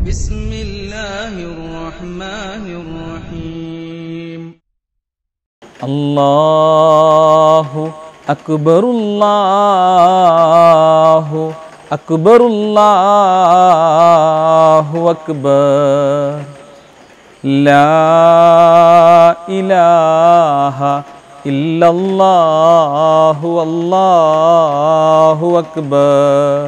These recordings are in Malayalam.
بسم الله الرحمن الرحيم അല്ലാഹു അക്ബറുല്ലാഹു അക്ബറുല്ലാഹു അക്ബർ ലാ ഇലാഹ ഇല്ലല്ലാഹു അല്ലാഹു അക്ബർ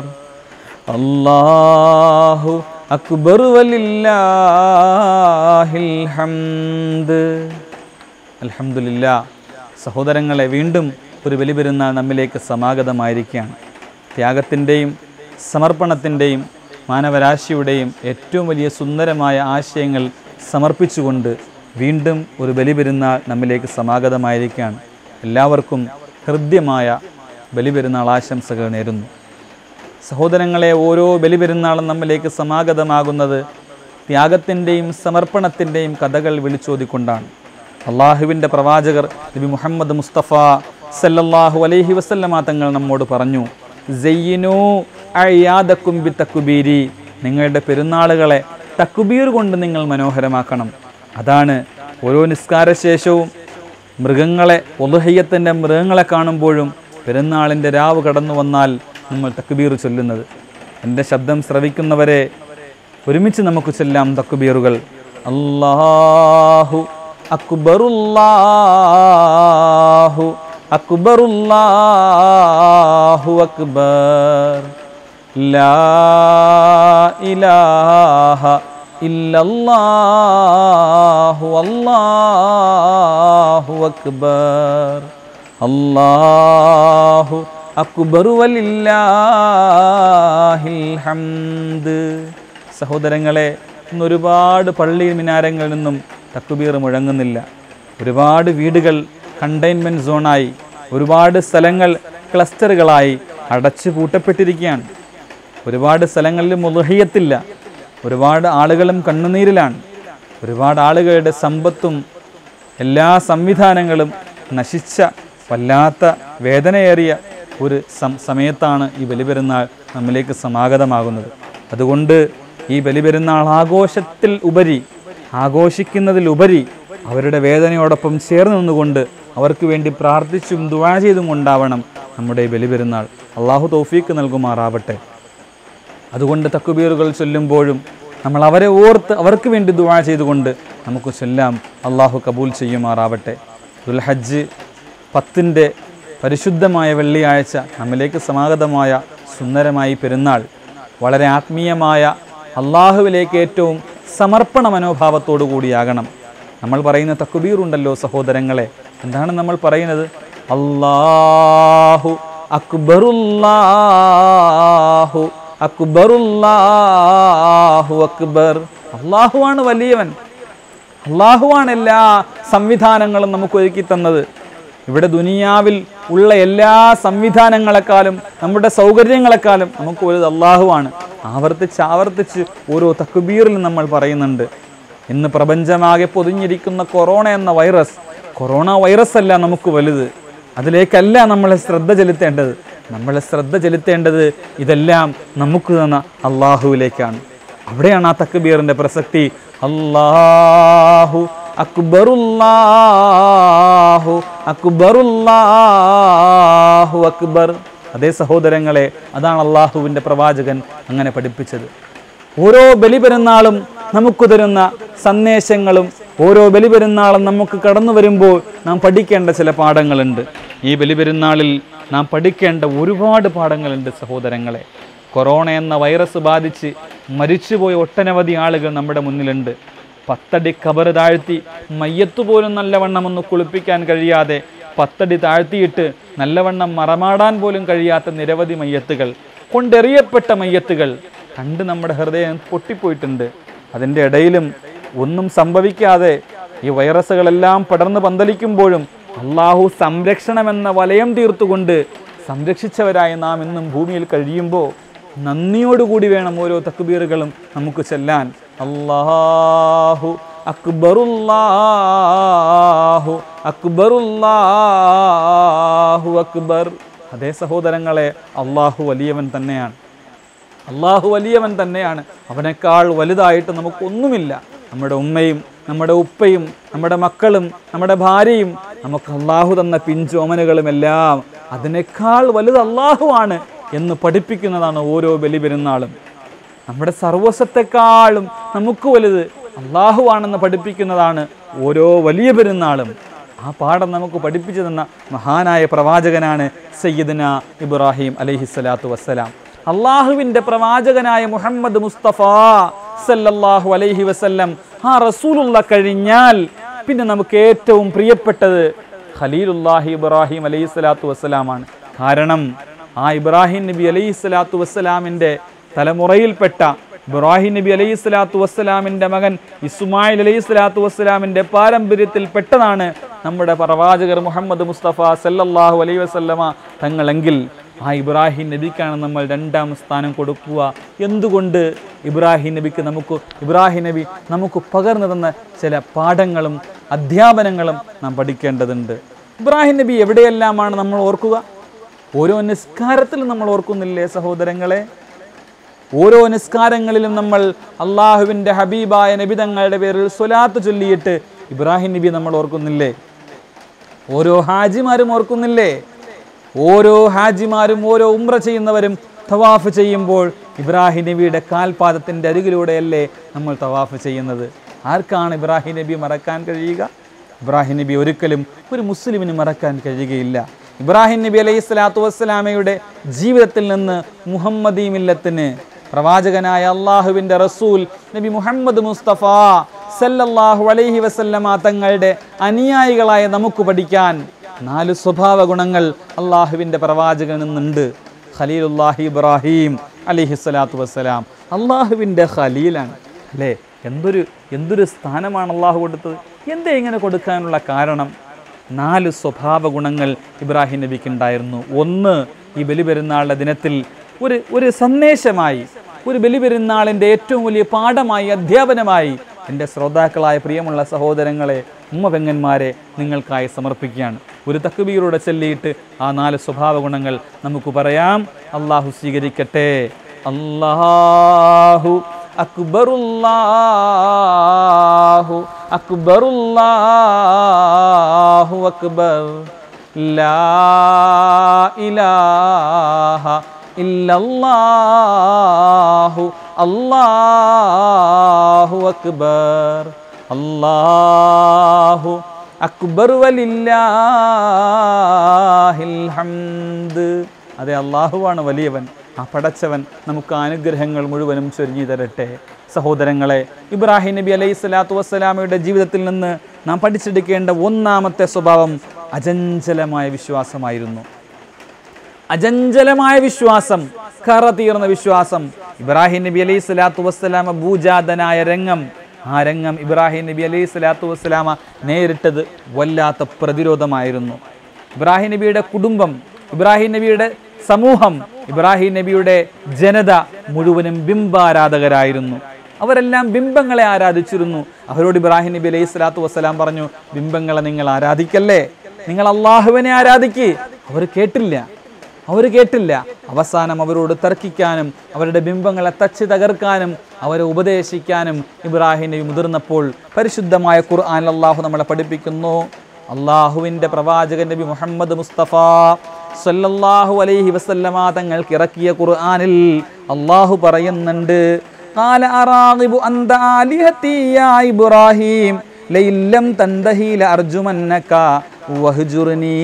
അല്ലാഹു അക്ബർ വലില്ലാഹിൽ ഹംദ് അൽഹംദുലില്ല സഹോദരങ്ങളെ വീണ്ടും ഒരു ബലിപെരുന്നാൾ നമ്മിലേക്ക് സമാഗതമായിരിക്കുകയാണ് ത്യാഗത്തിൻ്റെയും സമർപ്പണത്തിൻ്റെയും മാനവരാശിയുടെയും ഏറ്റവും വലിയ സുന്ദരമായ ആശയങ്ങൾ സമർപ്പിച്ചുകൊണ്ട് വീണ്ടും ഒരു ബലിപെരുന്നാൾ നമ്മിലേക്ക് സമാഗതമായിരിക്കുകയാണ് എല്ലാവർക്കും ഹൃദ്യമായ ബലിപെരുന്നാൾ ആശംസകൾ നേരുന്നു സഹോദരങ്ങളെ ഓരോ ബലിപെരുന്നാളും നമ്മിലേക്ക് സമാഗതമാകുന്നത് ത്യാഗത്തിൻ്റെയും സമർപ്പണത്തിൻ്റെയും കഥകൾ വിളിച്ചോതിക്കൊണ്ടാണ് അള്ളാഹുവിൻ്റെ പ്രവാചകർ നബി മുഹമ്മദ് മുസ്തഫ സല്ലല്ലാഹു അലൈഹി വസല്ലമ തങ്ങൾ നമ്മോട് പറഞ്ഞു ജയ്യിനു അയ്യാദക്കും ബി തക്കുബീരി നിങ്ങളുടെ പെരുന്നാളുകളെ തക്കുബീർ കൊണ്ട് നിങ്ങൾ മനോഹരമാക്കണം അതാണ് ഓരോ നിസ്കാരശേഷവും മൃഗങ്ങളെ ഒലുഹയ്യത്തിൻ്റെ മൃഗങ്ങളെ കാണുമ്പോഴും പെരുന്നാളിൻ്റെ രാവ് കടന്നു വന്നാൽ നമ്മൾ തക്ബീർ ചൊല്ലുന്നത് എൻ്റെ ശബ്ദം ശ്രവിക്കുന്നവരെ ഒരുമിച്ച് നമുക്ക് ചൊല്ലാം തക്ബീറുകൾ അല്ലാഹു അക്ബറുല്ലാഹു അക്ബറുല്ലാഹു അക്ബർ ലാ ഇലാഹ ഇല്ലല്ലാഹു അല്ലാഹു അക്ബർ അല്ലാഹു അക്ബർ വലില്ലാഹിൽ ഹംദ് സഹോദരങ്ങളെ ഇന്ന് ഒരുപാട് പള്ളി മിനാരങ്ങളിൽ നിന്നും തക്കുബീർ മുഴങ്ങുന്നില്ല ഒരുപാട് വീടുകൾ കണ്ടെയ്ൻമെൻറ്റ് സോണായി ഒരുപാട് സ്ഥലങ്ങൾ ക്ലസ്റ്ററുകളായി അടച്ചു പൂട്ടപ്പെട്ടിരിക്കുകയാണ് ഒരുപാട് സ്ഥലങ്ങളിൽ മുലഹിയത്തില്ല ഒരുപാട് ആളുകളും കണ്ണുനീരിലാണ് ഒരുപാട് ആളുകളുടെ സമ്പത്തും എല്ലാ സംവിധാനങ്ങളും നശിച്ച വല്ലാത്ത വേദനയേറിയ ഒരു സം സമയത്താണ് ഈ ബലിപെരുന്നാൾ നമ്മിലേക്ക് സമാഗതമാകുന്നത് അതുകൊണ്ട് ഈ ബലിപെരുന്നാൾ ആഘോഷത്തിൽ ഉപരി ആഘോഷിക്കുന്നതിലുപരി അവരുടെ വേദനയോടൊപ്പം ചേർന്ന് നിന്നുകൊണ്ട് അവർക്ക് വേണ്ടി പ്രാർത്ഥിച്ചും ദുവാ ചെയ്തും കൊണ്ടാവണം നമ്മുടെ ഈ ബലിപെരുന്നാൾ അള്ളാഹു തൗഫീക്ക് നൽകുമാറാവട്ടെ അതുകൊണ്ട് തക്കുബീറുകൾ ചൊല്ലുമ്പോഴും നമ്മൾ അവരെ ഓർത്ത് അവർക്ക് വേണ്ടി ദുവാ ചെയ്തുകൊണ്ട് നമുക്ക് ചൊല്ലാം അള്ളാഹു കബൂൽ ചെയ്യുമാറാവട്ടെ ദുൽഹജ്ജ് പത്തിൻ്റെ പരിശുദ്ധമായ വെള്ളിയാഴ്ച നമ്മിലേക്ക് സമാഗതമായ സുന്ദരമായി പെരുന്നാൾ വളരെ ആത്മീയമായ അള്ളാഹുവിലേക്ക് ഏറ്റവും സമർപ്പണ മനോഭാവത്തോടു കൂടിയാകണം നമ്മൾ പറയുന്ന തക്കുബീറുണ്ടല്ലോ സഹോദരങ്ങളെ എന്താണ് നമ്മൾ പറയുന്നത് അല്ലാഹു അക്ബറുല്ലാഹു അക്ബറുല്ലാഹു അക്ബർ അള്ളാഹുവാണ് വലിയവൻ അള്ളാഹുവാണ് എല്ലാ സംവിധാനങ്ങളും നമുക്ക് ഒരുക്കി തന്നത് ഇവിടെ ദുനിയാവിൽ ഉള്ള എല്ലാ സംവിധാനങ്ങളെക്കാളും നമ്മുടെ സൗകര്യങ്ങളെക്കാളും നമുക്ക് ഒരു അള്ളാഹുവാണ് ആവർത്തിച്ച് ആവർത്തിച്ച് ഓരോ തക്കുബീറിലും നമ്മൾ പറയുന്നുണ്ട് ഇന്ന് പ്രപഞ്ചമാകെ പൊതിഞ്ഞിരിക്കുന്ന കൊറോണ എന്ന വൈറസ് കൊറോണ വൈറസ് അല്ല നമുക്ക് വലുത് അതിലേക്കല്ല നമ്മളെ ശ്രദ്ധ ചെലുത്തേണ്ടത് നമ്മളെ ശ്രദ്ധ ചെലുത്തേണ്ടത് ഇതെല്ലാം നമുക്ക് തന്ന അള്ളാഹുവിലേക്കാണ് അവിടെയാണ് ആ തക്ബീറിന്റെ പ്രസക്തി അല്ലാഹു അക്ബറുല്ലാഹു അക്ബറുല്ലാഹു അക്ബർ അതേ സഹോദരങ്ങളെ അതാണ് അള്ളാഹുവിൻ്റെ പ്രവാചകൻ അങ്ങനെ പഠിപ്പിച്ചത് ഓരോ ബലിപെരുന്നാളും നമുക്ക് തരുന്ന സന്ദേശങ്ങളും ഓരോ ബലിപെരുന്നാളും നമുക്ക് കടന്നു വരുമ്പോൾ നാം പഠിക്കേണ്ട ചില പാഠങ്ങളുണ്ട് ഈ ബലിപെരുന്നാളിൽ നാം പഠിക്കേണ്ട ഒരുപാട് പാഠങ്ങളുണ്ട് സഹോദരങ്ങളെ കൊറോണ എന്ന വൈറസ് ബാധിച്ച് മരിച്ചുപോയ ഒട്ടനവധി ആളുകൾ നമ്മുടെ മുന്നിലുണ്ട് പത്തടി കബറ് താഴ്ത്തി മയ്യത്ത് പോലും നല്ലവണ്ണം ഒന്ന് കുളിപ്പിക്കാൻ കഴിയാതെ പത്തടി താഴ്ത്തിയിട്ട് നല്ലവണ്ണം മറമാടാൻ പോലും കഴിയാത്ത നിരവധി മയ്യത്തുകൾ കൊണ്ടെറിയപ്പെട്ട മയ്യത്തുകൾ കണ്ട് നമ്മുടെ ഹൃദയം പൊട്ടിപ്പോയിട്ടുണ്ട് അതിൻ്റെ ഇടയിലും ഒന്നും സംഭവിക്കാതെ ഈ വൈറസുകളെല്ലാം പടർന്ന് പന്തലിക്കുമ്പോഴും അള്ളാഹു സംരക്ഷണമെന്ന വലയം തീർത്തുകൊണ്ട് സംരക്ഷിച്ചവരായി നാം ഇന്നും ഭൂമിയിൽ കഴിയുമ്പോൾ നന്ദിയോടുകൂടി വേണം ഓരോ തക്ബീറുകളും നമുക്ക് ചെല്ലാൻ അല്ലാഹു അക്ബറുല്ലാഹു അക്ബറുല്ലാഹു അക്ബർ അതേ സഹോദരങ്ങളെ അള്ളാഹു വലിയവൻ തന്നെയാണ് അള്ളാഹു വലിയവൻ തന്നെയാണ് അവനേക്കാൾ വലുതായിട്ട് നമുക്കൊന്നുമില്ല നമ്മുടെ ഉമ്മയും നമ്മുടെ ഉപ്പയും നമ്മുടെ മക്കളും നമ്മുടെ ഭാര്യയും നമുക്ക് അള്ളാഹു തന്ന പിഞ്ചോമനുകളുമെല്ലാം അതിനേക്കാൾ വലുത് അള്ളാഹുവാണ് എന്ന് പഠിപ്പിക്കുന്നതാണ് ഓരോ ബലിപെരുന്നാളും നമ്മുടെ സർവസ്വത്തെക്കാളും നമുക്ക് വലുത് അള്ളാഹുവാണെന്ന് പഠിപ്പിക്കുന്നതാണ് ഓരോ വലിയ പെരുന്നാളും ആ പാഠം നമുക്ക് പഠിപ്പിച്ചു തന്ന മഹാനായ പ്രവാചകനാണ് സയ്യിദന ഇബ്രാഹിം അലൈഹിസ്സലാത്തു വസ്സലാം അള്ളാഹുവിൻ്റെ പ്രവാചകനായ മുഹമ്മദ് മുസ്തഫ സല്ലല്ലാഹു അലൈഹി വസല്ലം ആ റസൂലുള്ള കഴിഞ്ഞാൽ പിന്നെ നമുക്ക് ഏറ്റവും പ്രിയപ്പെട്ടത് ഖലീലുല്ലാഹി ഇബ്രാഹിം അലൈഹി സ്വലാത്തു വസ്സലാമാണ് കാരണം ആ ഇബ്രാഹിം നബി അലൈഹി സ്വലാത്തു വസ്സലാമിൻ്റെ തലമുറയിൽപ്പെട്ട ഇബ്രാഹിം നബി അലൈഹി സ്വലാത്തു വസ്സലാമിൻ്റെ മകൻ ഇസ്മായിൽ അലൈഹി സ്വലാത്തു വസ്സലാമിൻ്റെ പാരമ്പര്യത്തിൽ പെട്ടതാണ് നമ്മുടെ പ്രവാചകർ മുഹമ്മദ് മുസ്തഫ സല്ലല്ലാഹു അലൈഹി വസല്ലമ തങ്ങളെങ്കിൽ ആ ഇബ്രാഹിം നബിക്കാണ് നമ്മൾ രണ്ടാം സ്ഥാനം കൊടുക്കുക എന്തുകൊണ്ട് ഇബ്രാഹിം നബിക്ക് നമുക്ക് ഇബ്രാഹിം നബി നമുക്ക് പകർന്നു തന്ന ചില പാഠങ്ങളും അധ്യാപനങ്ങളും നാം പഠിക്കേണ്ടതുണ്ട് ഇബ്രാഹിം നബി എവിടെയെല്ലാമാണ് നമ്മൾ ഓർക്കുക ഓരോ നിസ്കാരത്തിലും നമ്മൾ ഓർക്കുന്നില്ലേ സഹോദരങ്ങളെ ഓരോ നിസ്കാരങ്ങളിലും നമ്മൾ അള്ളാഹുവിൻ്റെ ഹബീബായ നബി തങ്ങളുടെ പേരിൽ സ്വലാത്ത് ചൊല്ലിയിട്ട് ഇബ്രാഹിം നബി നമ്മൾ ഓർക്കുന്നില്ലേ ഓരോ ഹാജിമാരും ഓർക്കുന്നില്ലേ ഓരോ ഹാജിമാരും ഓരോ ഉംറ ചെയ്യുന്നവരും തവാഫ് ചെയ്യുമ്പോൾ ഇബ്രാഹിം നബിയുടെ കാൽപാദത്തിൻ്റെ അരികിലൂടെയല്ലേ നമ്മൾ തവാഫ് ചെയ്യുന്നത് ആർക്കാണ് ഇബ്രാഹിം നബി മറക്കാൻ കഴിയുക ഇബ്രാഹിം നബി ഒരിക്കലും ഒരു മുസ്ലിമിന് മറക്കാൻ കഴിയുകയില്ല ഇബ്രാഹിം നബി അലൈഹി സ്വലാത്തു വസ്സലാമയുടെ ജീവിതത്തിൽ നിന്ന് മുഹമ്മദീ മില്ലത്തിന് പ്രവാചകനായ അള്ളാഹുവിൻ്റെ റസൂൽ നബി മുഹമ്മദ് മുസ്തഫ സല്ലല്ലാഹു അലൈഹി വസല്ലമ തങ്ങളുടെ അനുയായികളായ നമുക്ക് പഠിക്കാൻ നാല് സ്വഭാവ ഗുണങ്ങൾ അള്ളാഹുവിൻ്റെ പ്രവാചകനിൽ നിന്നുണ്ട് ഖലീലുല്ലാഹി ഇബ്രാഹിം അലിഹി സ്വലാത്തു വസ്സലാം അള്ളാഹുവിൻ്റെ ഖലീലാണ് അല്ലേ എന്തൊരു എന്തൊരു സ്ഥാനമാണ് അള്ളാഹു കൊടുത്തത് എന്തേ ഇങ്ങനെ കൊടുക്കാനുള്ള കാരണം നാല് സ്വഭാവ ഗുണങ്ങൾ ഇബ്രാഹിം നബിക്ക് ഉണ്ടായിരുന്നു ഒന്ന് ഈ ബലിപെരുന്നാളിൻ്റെ ദിനത്തിൽ ഒരു ഒരു സന്ദേശമായി ഒരു ബലിപെരുന്നാളിൻ്റെ ഏറ്റവും വലിയ പാഠമായി അധ്യാപനമായി എൻ്റെ ശ്രോതാക്കളായ പ്രിയമുള്ള സഹോദരങ്ങളെ ഉമ്മ പെങ്ങന്മാരെ നിങ്ങൾക്കായി സമർപ്പിക്കുകയാണ് ഒരു തക്ബീറോടെ ചൊല്ലിയിട്ട് ആ നാല് സ്വഭാവ ഗുണങ്ങൾ നമുക്ക് പറയാം അള്ളാഹു സ്വീകരിക്കട്ടെ അല്ലാഹു അക്ബറുല്ലാഹു അക്ബറുല്ലാഹു അക്ബർ ലാ ഇലാഹ ഇല്ലല്ലാഹു അല്ലാഹു അക്ബർ അല്ലാഹു അക്ബർ വലില്ലാഹിൽ ഹംദ് അതെ അള്ളാഹുവാണ് വലിയവൻ ആ പടച്ചവൻ നമുക്ക് അനുഗ്രഹങ്ങൾ മുഴുവനും ചൊരിഞ്ഞു തരട്ടെ സഹോദരങ്ങളെ ഇബ്രാഹിം നബി അലൈഹി സ്വലാത്തു വസ്സലാമയുടെ ജീവിതത്തിൽ നിന്ന് നാം പഠിച്ചെടുക്കേണ്ട ഒന്നാമത്തെ സ്വഭാവം അചഞ്ചലമായ വിശ്വാസമായിരുന്നു അചഞ്ചലമായ വിശ്വാസം കറ തീർന്ന വിശ്വാസം ഇബ്രാഹിം നബി അലൈഹി സ്വലാത്തു വസ്സലാമ ഭൂജാതനായ രംഗം ആ രംഗം ഇബ്രാഹിം നബി അലൈഹി സ്വലാത്തു വസ്സലാമ നേരിട്ടത് വല്ലാത്ത പ്രതിരോധമായിരുന്നു ഇബ്രാഹിം നബിയുടെ കുടുംബം ഇബ്രാഹിം നബിയുടെ സമൂഹം ഇബ്രാഹിം നബിയുടെ ജനത മുഴുവനും ബിംബാരാധകരായിരുന്നു അവരെല്ലാം ബിംബങ്ങളെ ആരാധിച്ചിരുന്നു അവരോട് ഇബ്രാഹിം നബി അലൈഹി സ്വലാത്തു വസ്സലാം പറഞ്ഞു ബിംബങ്ങളെ നിങ്ങൾ ആരാധിക്കല്ലേ നിങ്ങൾ അള്ളാഹുവിനെ ആരാധിക്ക് അവർ കേട്ടില്ല അവർ കേട്ടില്ല അവസാനം അവരോട് തർക്കിക്കാനും അവരുടെ ബിംബങ്ങളെ തച്ച് തകർക്കാനും അവരെ ഉപദേശിക്കാനും ഇബ്രാഹിം നബി മുതിർന്നപ്പോൾ പരിശുദ്ധമായ ഖുർആൻ അള്ളാഹു നമ്മളെ പഠിപ്പിക്കുന്നു അള്ളാഹുവിൻ്റെ പ്രവാചകൻ നബി മുഹമ്മദ് മുസ്തഫ സല്ലല്ലാഹു അലൈഹി വസല്ലമ തങ്ങൾക്ക് ഇറക്കിയ ഖുർആനിൽ അള്ളാഹു പറയുന്നുണ്ട് قال أراغب أنت آلهتي يا إبراهيم لئن لم تنتهي لأرجمنك വഹ്ജുർനി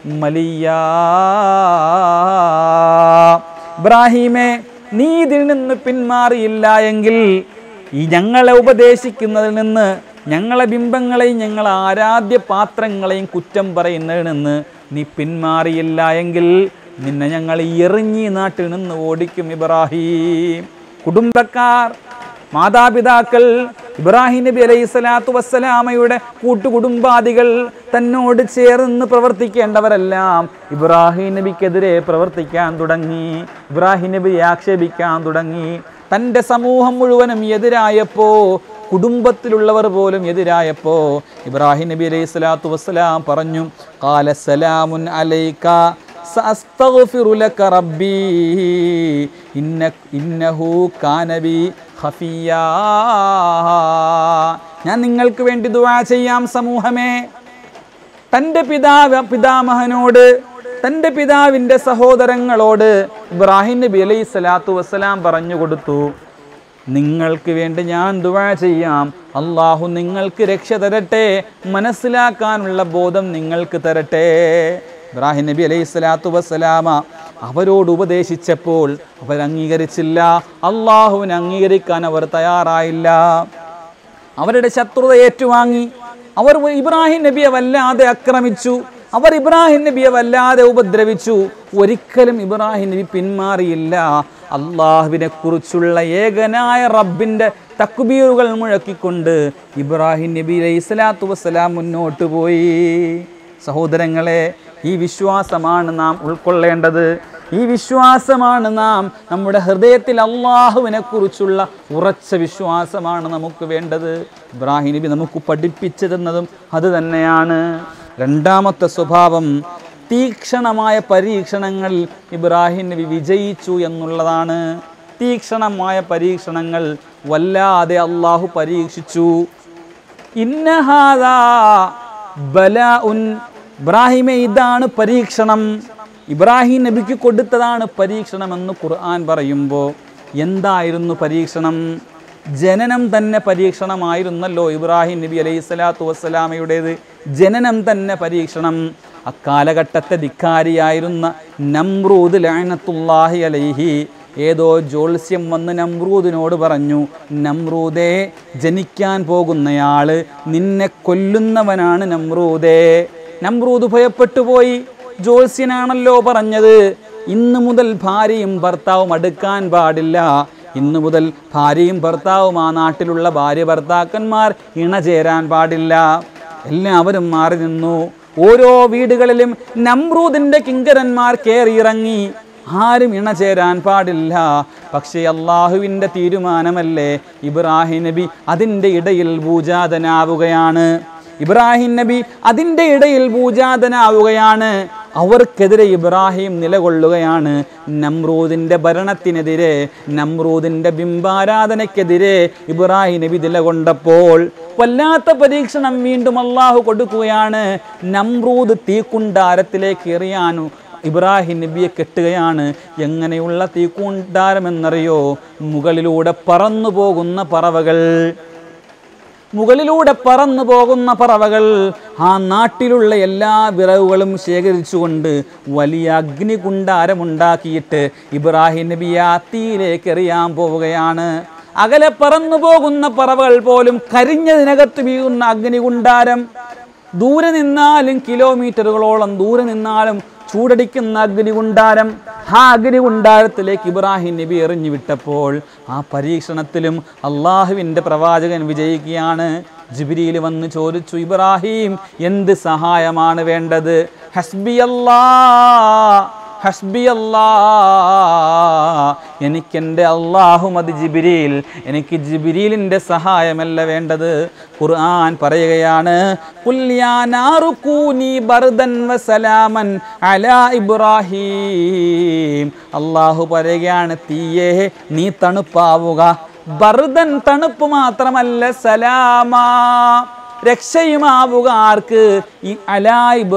മലിയാ ഇബ്രാഹീമേ നീ ഇതിൽ നിന്ന് പിന്മാറിയില്ല എങ്കിൽ ഈ ഞങ്ങളെ ഉപദേശിക്കുന്നതിൽ നിന്ന് ഞങ്ങളെ ബിംബങ്ങളെയും ഞങ്ങളെ ആരാധ്യ പാത്രങ്ങളെയും കുറ്റം പറയുന്നതിൽ നിന്ന് നീ പിന്മാറിയില്ല എങ്കിൽ നിന്നെ ഞങ്ങൾ എറിഞ്ഞി നാട്ടിൽ നിന്ന് ഓടിക്കും ഇബ്രാഹിം കുടുംബക്കാർ മാതാപിതാക്കൾ ഇബ്രാഹിം നബി അലൈഹി സ്വലാത്തു വസ്സലാമയുടെ കൂട്ടുകുടുംബാദികൾ തന്നോട് ചേർന്ന് പ്രവർത്തിക്കേണ്ടവരെല്ലാം ഇബ്രാഹിം നബിക്കെതിരെ പ്രവർത്തിക്കാൻ തുടങ്ങി ഇബ്രാഹിം നബിയെ ആക്ഷേപിക്കാൻ തുടങ്ങി തൻ്റെ സമൂഹം മുഴുവനും എതിരായപ്പോ കുടുംബത്തിലുള്ളവർ പോലും എതിരായപ്പോ ഇബ്രാഹിം നബി അലൈഹി സ്വലാത്തു വസ്സലാം പറഞ്ഞു കാല സലാമുൻ അലൈക സഅസ്തഗ്ഫിറു ലക റബ്ബി ഇന്ന ഇന്നഹു കാന ബി ഖഫിയാ ഞാൻ നിങ്ങൾക്ക് വേണ്ടി ദുആ ചെയ്യാം സമൂഹമേ തൻ്റെ പിതാവ് പിതാമഹനോട് തൻ്റെ പിതാവിൻ്റെ സഹോദരങ്ങളോട് ഇബ്രാഹിം നബി അലൈഹി സ്വലാത്തു വസ്സലാം പറഞ്ഞു കൊടുത്തു നിങ്ങൾക്ക് വേണ്ടി ഞാൻ ദുആ ചെയ്യാം അള്ളാഹു നിങ്ങൾക്ക് രക്ഷ തരട്ടെ മനസ്സിലാക്കാനുള്ള ബോധം നിങ്ങൾക്ക് തരട്ടെ ഇബ്രാഹിം നബി അലൈഹി സ്വലാത്തു വസ്സലാമ അവരോട് ഉപദേശിച്ചപ്പോൾ അവർ അംഗീകരിച്ചില്ല അള്ളാഹുവിനെ അംഗീകരിക്കാൻ അവർ തയ്യാറായില്ല അവരുടെ ശത്രുത ഏറ്റുവാങ്ങി അവർ ഇബ്രാഹിം നബിയെ വല്ലാതെ ആക്രമിച്ചു അവർ ഇബ്രാഹിം നബിയെ വല്ലാതെ ഉപദ്രവിച്ചു ഒരിക്കലും ഇബ്രാഹിം നബി പിന്മാറിയില്ല അള്ളാഹുവിനെ കുറിച്ചുള്ള ഏകനായ റബ്ബിൻ്റെ തക്ബീറുകൾ മുഴക്കിക്കൊണ്ട് ഇബ്രാഹിം നബി അലൈഹി സ്വലാത്തു വസ്സലാം മുന്നോട്ട് പോയി സഹോദരങ്ങളെ ഈ വിശ്വാസമാണ് നാം ഉൾക്കൊള്ളേണ്ടത് ഈ വിശ്വാസമാണ് നാം നമ്മുടെ ഹൃദയത്തിൽ അള്ളാഹുവിനെ കുറിച്ചുള്ള ഉറച്ച വിശ്വാസമാണ് നമുക്ക് വേണ്ടത് ഇബ്രാഹിം നബി നമുക്ക് പഠിപ്പിച്ചു തന്നതും അത് തന്നെയാണ് രണ്ടാമത്തെ സ്വഭാവം തീക്ഷണമായ പരീക്ഷണങ്ങളിൽ ഇബ്രാഹിം നബി വിജയിച്ചു എന്നുള്ളതാണ് തീക്ഷണമായ പരീക്ഷണങ്ങൾ വല്ലാതെ അള്ളാഹു പരീക്ഷിച്ചു ഇന്നഹാദാ ബലാഉൻ ഇബ്രാഹിമെ ഇതാണ് പരീക്ഷണം ഇബ്രാഹിം നബിക്ക് കൊടുത്തതാണ് പരീക്ഷണമെന്ന് ഖുർആൻ പറയുമ്പോൾ എന്തായിരുന്നു പരീക്ഷണം ജനനം തന്നെ പരീക്ഷണമായിരുന്നല്ലോ ഇബ്രാഹിം നബി അലൈഹി സ്വലാത്തു വസ്സലാമയുടേത് ജനനം തന്നെ പരീക്ഷണം അക്കാലഘട്ടത്തെ ധിക്കാരിയായിരുന്ന നമ്രൂദ് ലാനത്തുല്ലാഹി അലൈഹി ഏതോ ജ്യോത്സ്യം വന്ന് നമ്രൂദിനോട് പറഞ്ഞു നമ്രൂദേ ജനിക്കാൻ പോകുന്നയാള് നിന്നെ കൊല്ലുന്നവനാണ് നമ്രൂദേ നമ്രൂദ് ഭയപ്പെട്ടു പോയി ജ്യോത്സ്യനാണല്ലോ പറഞ്ഞത് ഇന്നു മുതൽ ഭാര്യയും ഭർത്താവും അടുക്കാൻ പാടില്ല ഇന്നു മുതൽ ഭാര്യയും ഭർത്താവും ആ നാട്ടിലുള്ള ഭാര്യ ഭർത്താക്കന്മാർ ഇണചേരാൻ പാടില്ല എല്ലാവരും മാറി നിന്നു ഓരോ വീടുകളിലും നമ്രൂദിന്റെ കിങ്കരന്മാർ കയറിയിറങ്ങി ആരും ഇണചേരാൻ പാടില്ല പക്ഷേ അള്ളാഹുവിൻ്റെ തീരുമാനമല്ലേ ഇബ്രാഹിം നബി അതിൻ്റെ ഇടയിൽ ഭൂജാതനാവുകയാണ് ഇബ്രാഹിം നബി അതിൻ്റെ ഇടയിൽ ഭൂജാതനാവുകയാണ് അവർക്കെതിരെ ഇബ്രാഹിം നിലകൊള്ളുകയാണ് നമ്രൂദിൻ്റെ ഭരണത്തിനെതിരെ നമ്രൂദിൻ്റെ ബിംബാരാധനയ്ക്കെതിരെ ഇബ്രാഹിം നബി നിലകൊണ്ടപ്പോൾ വല്ലാത്ത പരീക്ഷണം വീണ്ടും അള്ളാഹു കൊടുക്കുകയാണ് നമ്രൂദ് തീക്കുണ്ടാരത്തിലേക്ക് എറിയാനു ഇബ്രാഹിം നബിയെ കെട്ടുകയാണ് എങ്ങനെയുള്ള തീക്കുണ്ടാരം എന്നറിയോ മുകളിലൂടെ പറന്നു പോകുന്ന പറവകൾ മുകളിലൂടെ പറന്നു പോകുന്ന പറവകൾ ആ നാട്ടിലുള്ള എല്ലാ വിറവുകളും ശേഖരിച്ചുകൊണ്ട് വലിയ അഗ്നികുണ്ടാരമുണ്ടാക്കിയിട്ട് ഇബ്രാഹിം നബി ആ തീയിലേക്ക് എറിയാൻ പോവുകയാണ് അകലെ പറന്നു പോകുന്ന പറവകൾ പോലും കരിഞ്ഞതിനകത്ത് വീഴുന്ന അഗ്നികുണ്ടാരം ദൂരെ നിന്നാലും കിലോമീറ്ററുകളോളം ദൂരെ നിന്നാലും ചൂടടിക്കുന്ന അഗ്നികുണ്ടാരം ആ അഗ്നികുണ്ടാരത്തിലേക്ക് ഇബ്രാഹിം നബി എറിഞ്ഞു വിട്ടപ്പോൾ ആ പരീക്ഷണത്തിലും അള്ളാഹുവിൻ്റെ പ്രവാചകൻ വിജയിക്കുകയാണ് ജിബിരിയിൽ വന്ന് ചോദിച്ചു ഇബ്രാഹിം എന്ത് സഹായമാണ് വേണ്ടത് ഹസ്ബി അല്ലാ ഹസ്ബി അല്ലാ എനിക്കെൻ്റെ അള്ളാഹു മതി ജിബിരിയിൽ എനിക്ക് ജിബിരിലിൻ്റെ സഹായമല്ല വേണ്ടത് ഖുർആൻ പറയുകയാണ് "ഖുൽ യാ നാറു കൂനി ബർദൻ വസലാമൻ അലാ ഇബ്രാഹിം അള്ളാഹു പറയുകയാണ് തീയേ നീ തണുപ്പാവുക ബർദൻ തണുപ്പ് മാത്രമല്ല സലാമാ രക്ഷയുമാവുക ആർക്ക് ഈ അലാ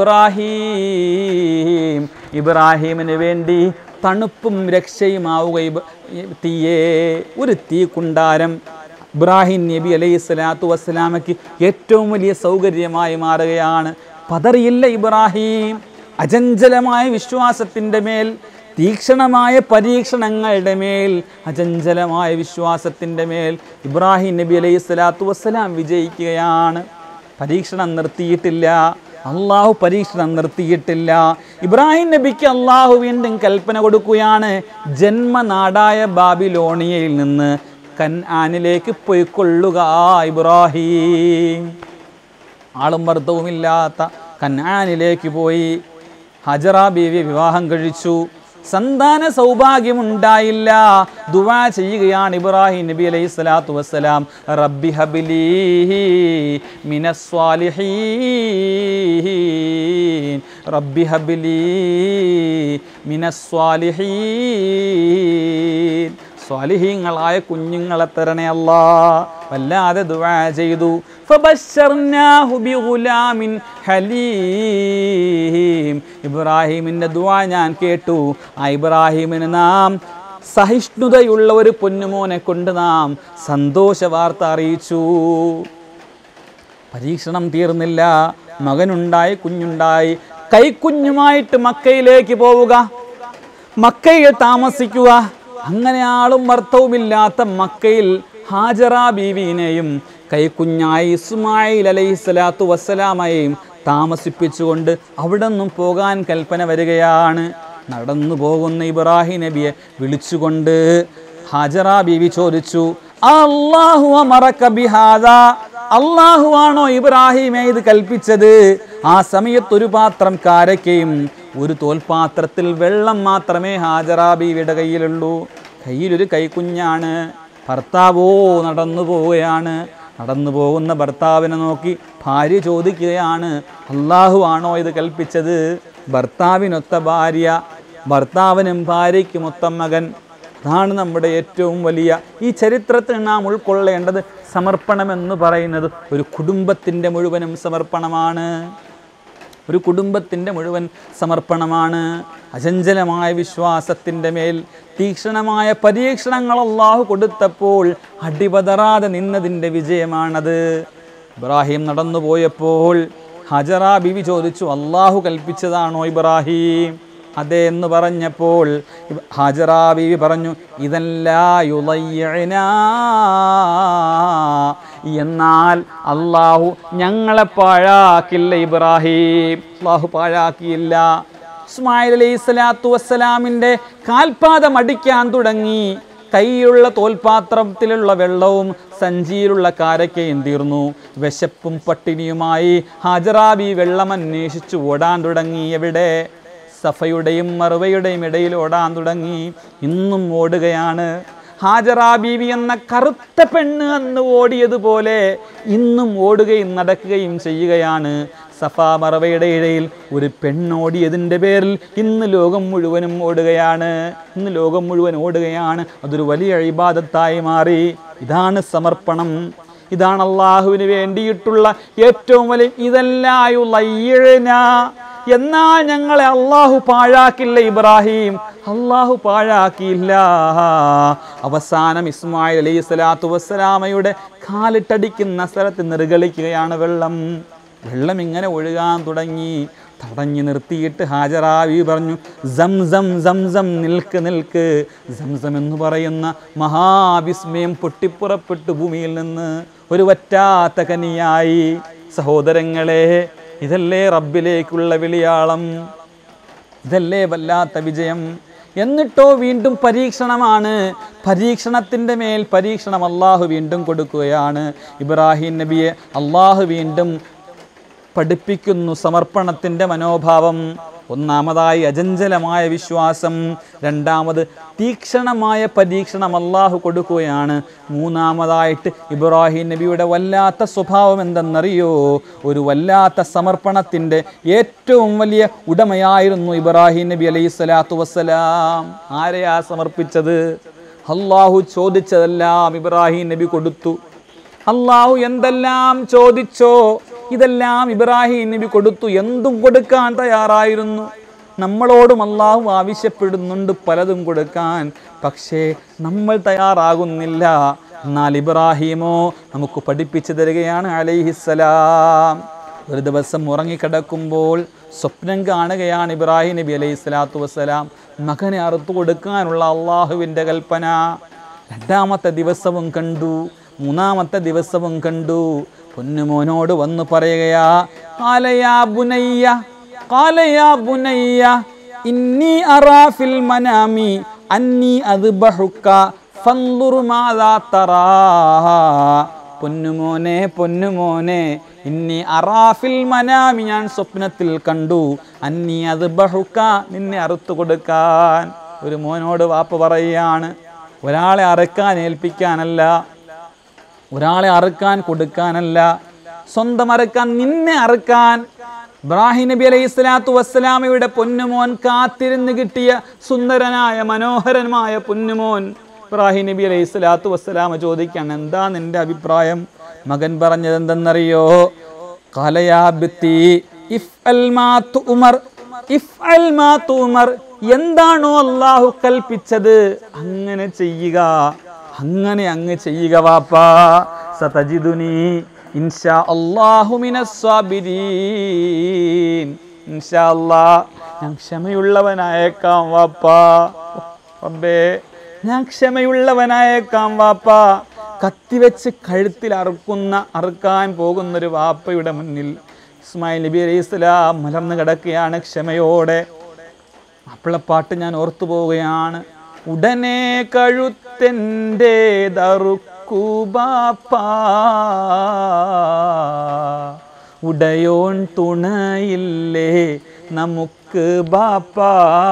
ഇബ്രാഹിം ഇബ്രാഹിമിന് വേണ്ടി തണുപ്പും രക്ഷയുമാവുക ഇബ് ഈ തീയേ ഒരു തീ കുണ്ടാരം ഇബ്രാഹിം നബി അലൈഹി സ്വലാത്തു വസ്സലാമയ്ക്ക് ഏറ്റവും വലിയ സൗകര്യമായി മാറുകയാണ് പതറിയില്ല ഇബ്രാഹിം അചഞ്ചലമായ വിശ്വാസത്തിൻ്റെ മേൽ തീക്ഷണമായ പരീക്ഷണങ്ങളുടെ മേൽ അചഞ്ചലമായ വിശ്വാസത്തിൻ്റെ മേൽ ഇബ്രാഹിം നബി അലൈഹി സ്വലാത്തു വസ്സലാം വിജയിക്കുകയാണ് പരീക്ഷണം നിർത്തിയിട്ടില്ല അള്ളാഹു പരീക്ഷണം നിർത്തിയിട്ടില്ല ഇബ്രാഹിം നബിക്ക് അള്ളാഹു വീണ്ടും കൽപ്പന കൊടുക്കുകയാണ് ജന്മനാടായ ബാബിലോണിയയിൽ നിന്ന് കൻആനിലേക്ക് പൊയ്ക്കൊള്ളുക ഇബ്രാഹിം ആളും ഭർത്തവുമില്ലാത്ത കൻആനിലേക്ക് പോയി ഹജറ ബീവി വിവാഹം കഴിച്ചു സന്താന സൗഭാഗ്യമുണ്ടായില്ല ദുവാ ചെയ്യുകയാണ് ഇബ്രാഹിം നബി അലൈഹി സ്വലാത്തു വസ്സലാം റബ്ബി ഹബിലി മിനസ്വാലിഹീൻ റബ്ബി ഹബിലി മിനസ്വാലിഹീൻ സ്വാലിഹീങ്ങളായ കുഞ്ഞുങ്ങളെ തരണേ അല്ലാ വല്ലാതെ ദുആ ചെയ്തു ഫബശ്ശർനാഹു ബിഗുലാമിൻ ഹലീം ഇബ്രാഹിമിൻ്റെ ദുആ ഞാൻ കേട്ടു ആ ഇബ്രാഹിമിന് നാം സഹിഷ്ണുതയുള്ള ഒരു പൊന്നുമോനെ കൊണ്ട് നാം സന്തോഷ വാർത്ത അറിയിച്ചു പരീക്ഷണം തീർന്നില്ല മകനുണ്ടായി കുഞ്ഞുണ്ടായി കൈക്കുഞ്ഞുമായിട്ട് മക്കയിലേക്ക് പോവുക മക്കയിൽ താമസിക്കുക അങ്ങനെ ആളും ഭർത്തവുമില്ലാത്ത മക്കയിൽ ഹാജറ ബീവിനെയും കൈക്കുഞ്ഞായി ഇസ്മായിൽ അലൈഹി സ്വലാത്തു വസ്സലാമയെയും താമസിപ്പിച്ചുകൊണ്ട് അവിടെ നിന്നും പോകാൻ കൽപ്പന വരികയാണ് നടന്നു പോകുന്ന ഇബ്രാഹിം നബിയെ വിളിച്ചുകൊണ്ട് ഹാജറ ബീവി ചോദിച്ചു അള്ളാഹു അമറക ബിഹാദാ അള്ളാഹു ആണോ ഇബ്രാഹിമെ ഇത് കൽപ്പിച്ചത് ആ സമയത്ത് ഒരു പാത്രം കാരക്കയും ഒരു തോൽപാത്രത്തിൽ വെള്ളം മാത്രമേ ഹാജറാ ബീവിയുടെ കയ്യിലുള്ളൂ കയ്യിലൊരു കൈക്കുഞ്ഞാണ് ഭർത്താവോ നടന്നു പോവുകയാണ് നടന്നു പോകുന്ന ഭർത്താവിനെ നോക്കി ഭാര്യ ചോദിക്കുകയാണ് അള്ളാഹു ആണോ ഇത് കൽപ്പിച്ചത് ഭർത്താവിനൊത്ത ഭാര്യ ഭർത്താവിനും ഭാര്യയ്ക്കും ഒത്ത മകൻ അതാണ് നമ്മുടെ ഏറ്റവും വലിയ ഈ ചരിത്രത്തിൽ നാം ഉൾക്കൊള്ളേണ്ടത് സമർപ്പണമെന്ന് പറയുന്നത് ഒരു കുടുംബത്തിൻ്റെ മുഴുവനും സമർപ്പണമാണ് ഒരു കുടുംബത്തിൻ്റെ മുഴുവൻ സമർപ്പണമാണ് അചഞ്ചലമായ വിശ്വാസത്തിൻ്റെ മേൽ തീക്ഷണമായ പരീക്ഷണങ്ങൾ അള്ളാഹു കൊടുത്തപ്പോൾ അടിപതറാതെ നിന്നതിൻ്റെ വിജയമാണത് ഇബ്രാഹിം നടന്നു പോയപ്പോൾ ഹജറ ബിവി ചോദിച്ചു അള്ളാഹു കൽപ്പിച്ചതാണോ ഇബ്രാഹിം അതെ എന്ന് പറഞ്ഞപ്പോൾ ഇബ് ഹാജറ ബീവി പറഞ്ഞു ഇതല്ലാ യുളയ്യനാ എന്നാൽ അള്ളാഹു ഞങ്ങളെ പാഴാക്കില്ല ഇബ്രാഹിം അള്ളാഹു പാഴാക്കിയില്ല ഇസ്മായിൽ അലൈഹി സ്വലാത്തു വസ്സലാമിൻ്റെ കാൽപാദം അടിക്കാൻ തുടങ്ങി കൈയുള്ള തോൽപാത്രത്തിലുള്ള വെള്ളവും സഞ്ചിയിലുള്ള കാരക്കയും തീർന്നു വിശപ്പും പട്ടിണിയുമായി ഹാജറാബി വെള്ളം അന്വേഷിച്ചു ഓടാൻ തുടങ്ങി എവിടെ സഫയുടെയും മറുവയുടെയും ഇടയിൽ ഓടാൻ തുടങ്ങി ഇന്നും ഓടുകയാണ് ഹാജറാ ബീവി എന്ന കറുത്ത പെണ്ണ് അന്ന് ഓടിയതുപോലെ ഇന്നും ഓടുകയും നടക്കുകയും ചെയ്യുകയാണ് സഫാ മറവയുടെ ഇടയിൽ ഒരു പെണ്ണോടിയതിൻ്റെ പേരിൽ ഇന്ന് ലോകം മുഴുവനും ഓടുകയാണ് ഇന്ന് ലോകം മുഴുവൻ ഓടുകയാണ് അതൊരു വലിയ ഇബാദത്തായി മാറി ഇതാണ് സമർപ്പണം ഇതാണ് അള്ളാഹുവിന് വേണ്ടിയിട്ടുള്ള ഏറ്റവും വലിയ ഇതല്ലായുള്ളയ്യഴന എന്നാൽ ഞങ്ങളെ അള്ളാഹു പാഴാക്കില്ല ഇബ്രാഹിം അള്ളാഹു പാഴാക്കിയില്ല അവസാനം ഇസ്മായിൽ അലൈഹി സ്വലാത്തു വസ്സലാമയുടെ കാലിട്ടടിക്കുന്ന സ്ഥലത്ത് നിർഗളിക്കുകയാണ് വെള്ളം വെള്ളം ഇങ്ങനെ ഒഴുകാൻ തുടങ്ങി തടഞ്ഞു നിർത്തിയിട്ട് ഹാജറാവി പറഞ്ഞു സം സം സം സം നിൽക്ക് നിൽക്ക് സംസം എന്ന് പറയുന്ന മഹാവിസ്മയം പൊട്ടിപ്പുറപ്പെട്ടു ഭൂമിയിൽ നിന്ന് ഒരു വറ്റാത്ത കനിയായി സഹോദരങ്ങളെ ഇതല്ലേ റബ്ബിലേക്കുള്ള വിളിയാളം ഇതല്ലേ വല്ലാത്ത വിജയം എന്നിട്ടോ വീണ്ടും പരീക്ഷണമാണ് പരീക്ഷണത്തിൻ്റെ മേൽ പരീക്ഷണം അള്ളാഹു വീണ്ടും കൊടുക്കുകയാണ് ഇബ്രാഹിം നബിയെ അള്ളാഹു വീണ്ടും പഠിപ്പിക്കുന്നു സമർപ്പണത്തിൻ്റെ മനോഭാവം ഒന്നാമതായി അചഞ്ചലമായ വിശ്വാസം രണ്ടാമത് തീക്ഷണമായ പരീക്ഷണം അള്ളാഹു കൊടുക്കുകയാണ് മൂന്നാമതായിട്ട് ഇബ്രാഹിം നബിയുടെ വല്ലാത്ത സ്വഭാവം എന്തെന്നറിയോ ഒരു വല്ലാത്ത സമർപ്പണത്തിൻ്റെ ഏറ്റവും വലിയ ഉടമയായിരുന്നു ഇബ്രാഹിം നബി അലൈഹി സ്വലാത്തു വസ്സലാം ആരെയാ സമർപ്പിച്ചത് അള്ളാഹു ചോദിച്ചതെല്ലാം ഇബ്രാഹിം നബി കൊടുത്തു അള്ളാഹു എന്തെല്ലാം ചോദിച്ചോ ഇതെല്ലാം ഇബ്രാഹിം നബി കൊടുത്തു എന്തും കൊടുക്കാൻ തയ്യാറായിരുന്നു നമ്മളോടും അള്ളാഹു ആവശ്യപ്പെടുന്നുണ്ട് പലതും കൊടുക്കാൻ പക്ഷേ നമ്മൾ തയ്യാറാകുന്നില്ല എന്നാൽ ഇബ്രാഹിമോ നമുക്ക് പഠിപ്പിച്ചു തരികയാണ് അലൈഹിസ്സലാം ഒരു ദിവസം ഉറങ്ങിക്കിടക്കുമ്പോൾ സ്വപ്നം കാണുകയാണ് ഇബ്രാഹിം നബി അലൈഹി സ്വലാത്തു വസ്സലാം മകനെ അറുത്തു കൊടുക്കാനുള്ള അള്ളാഹുവിൻ്റെ കൽപ്പന രണ്ടാമത്തെ ദിവസവും കണ്ടു മൂന്നാമത്തെ ദിവസവും കണ്ടു പൊന്നുമോനോട് വന്ന് പറയുകയാ കാലയാ ബുനയ്യ കാലയാ ബുനയ്യ ഇന്നി അറാഫിൽ മനാമി അന്നി അത് ബഹുക്ക ഫന്തുറു മാതാ തറാ പൊന്നുമോനെ പൊന്നുമോനെ ഇന്നി അറാഫിൽ മനാമി ഞാൻ സ്വപ്നത്തിൽ കണ്ടു അന്നി അത് ബഹുക്ക നിന്നെ അറുത്തു കൊടുക്കാൻ ഒരു മോനോട് വാപ്പ പറയുകയാണ് ഒരാളെ അറുക്കാൻ ഏൽപ്പിക്കാനല്ല ഒരാളെ അറുക്കാൻ കൊടുക്കാനല്ല സ്വന്തം അറുക്കാൻ നിന്നെ അറുക്കാൻ ഇബ്രാഹിം നബി അലൈഹി സ്വലാത്തു വസ്സലാമയുടെ പൊന്നുമോൻ കാത്തിരുന്ന് കിട്ടിയ സുന്ദരനായ മനോഹരമായ പൊന്നുമോൻ ഇബ്രാഹിം നബി അലൈഹി സ്വലാത്തു വസ്സലാമ ചോദിക്കാൻ എന്താ നിന്റെ അഭിപ്രായം മകൻ പറഞ്ഞത് എന്തെന്നറിയോ കലയാ ബിത്തി ഇഫ് അൽ മാ തുമർ ഇഫ് അൽ മാ തുമർ എന്താണോ അള്ളാഹു കൽപ്പിച്ചത് അങ്ങനെ ചെയ്യുക അങ്ങനെ അങ്ങ് ചെയ്യുക വാപ്പാ സതജിദുനി ഇൻഷാ അല്ലാഹു മിനസ് സാബിരീൻ ഇൻഷാ അല്ലാ ഞാൻ ക്ഷമയുള്ളവനായേക്കാം വാപ്പാ റബ്ബേ ഞാൻ ക്ഷമയുള്ളവനായേക്കാം വാപ്പാ കത്തിവെച്ച് കഴുത്തിൽ അറുക്കുന്ന അറുക്കാൻ പോകുന്നൊരു വാപ്പയുടെ മുന്നിൽ ഇസ്മായിൽ നബി അലൈഹി സ്വലാം മലർന്നു കിടക്കുകയാണ് ക്ഷമയോടെ മാപ്പിളപ്പാട്ട് ഞാൻ ഓർത്തു പോവുകയാണ് ഉടനെ കഴുത്തെൻ്റെ ദറുക്കുബാപ്പാ ഉടയോൺ തുണയില്ലേ നമുക്ക് ബാപ്പാ